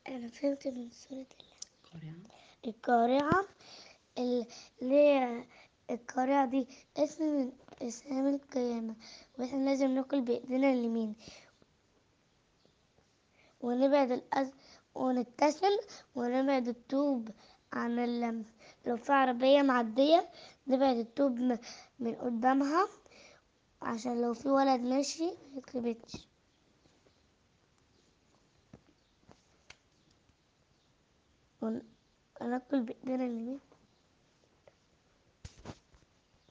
أنا فهمت من سورة قارعة القارعة ال- اللي هي القارعة دي اسم من اسم القيامة واحنا لازم ناكل بإيدينا اليمين ونبعد الأز ونبتسم ونبعد الطوب عن ال... لو في عربية معدية نبعد الطوب م- من قدامها عشان لو في ولد ماشي ما يتخبطش ون- وناكل بإيدينا اليمين